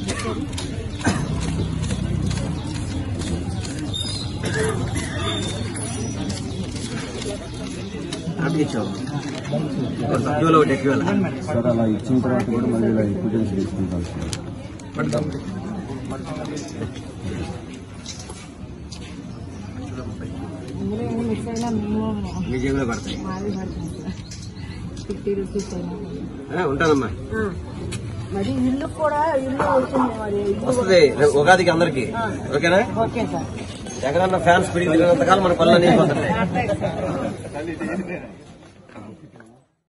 అడిగించావు సబ్జీలో ఒకటి ఎక్కువ సార్ అలా ఇచ్చిన తర్వాత కూడా మళ్ళీ ఇలా ఎక్విటెన్స్ తీసుకుంటాం సార్ పడతాం అందులో ఏమి మిక్స్ అయినా మినిమం మీ జేబులో పడతాయి మాది పడుతుంది సార్ ఫిఫ్టీ రూపీస్ అయినా ఆ, ఉంటానమ్మా ఆ. మరి ఇల్లు కూడా ఇల్లు అవుతుంది మరి ఇల్లు వస్తుంది రేపు ఉగాదికి అందరికి ఓకేనా ఓకే సార్ ఎక్కడన్నా ఫ్యాన్స్ పెరిగి తిరిగినంత కాలం మన పనులు అనేవి పోతున్నాయి అట్లే సార్